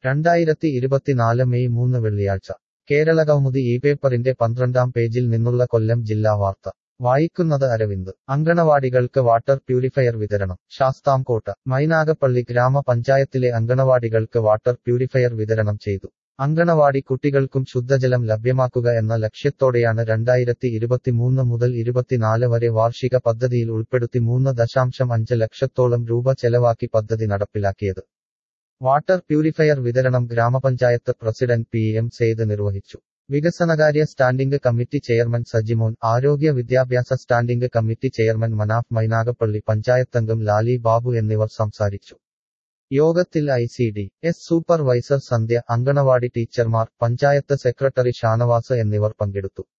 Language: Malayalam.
രണ്ടായിരത്തി ഇരുപത്തിനാല് മെയ് മൂന്ന് വെള്ളിയാഴ്ച കേരള കൗമുദി ഈ പേപ്പറിന്റെ പന്ത്രണ്ടാം പേജിൽ നിന്നുള്ള കൊല്ലം ജില്ലാ വാർത്ത വായിക്കുന്നത് അരവിന്ദ് അങ്കണവാടികൾക്ക് വാട്ടർ പ്യൂരിഫയർ വിതരണം ശാസ്താംകോട്ട മൈനാഗപ്പള്ളി ഗ്രാമപഞ്ചായത്തിലെ അങ്കണവാടികൾക്ക് വാട്ടർ പ്യൂരിഫയർ വിതരണം ചെയ്തു അങ്കണവാടി കുട്ടികൾക്കും ശുദ്ധജലം ലഭ്യമാക്കുക എന്ന ലക്ഷ്യത്തോടെയാണ് രണ്ടായിരത്തി ഇരുപത്തിമൂന്ന് മുതൽ ഇരുപത്തിനാല് വരെ വാർഷിക പദ്ധതിയിൽ ഉൾപ്പെടുത്തി മൂന്ന് ദശാംശം അഞ്ച് ലക്ഷത്തോളം രൂപ ചെലവാക്കി പദ്ധതി നടപ്പിലാക്കിയത് വാട്ടർ പ്യൂരിഫയർ വിതരണം ഗ്രാമപഞ്ചായത്ത് പ്രസിഡന്റ് പി എം സെയ്ദ് നിർവഹിച്ചു വികസനകാര്യ സ്റ്റാൻഡിംഗ് കമ്മിറ്റി ചെയർമാൻ സജിമോൻ ആരോഗ്യ വിദ്യാഭ്യാസ standing committee chairman Manaf Mainagappally പഞ്ചായത്തംഗം ലാലി ബാബു എന്നിവർ സംസാരിച്ചു യോഗത്തിൽ I C D S supervisor Sandhya anganwadi ടീച്ചർമാർ പഞ്ചായത്ത് സെക്രട്ടറി ഷാനവാസ് എന്നിവർ പങ്കെടുത്തു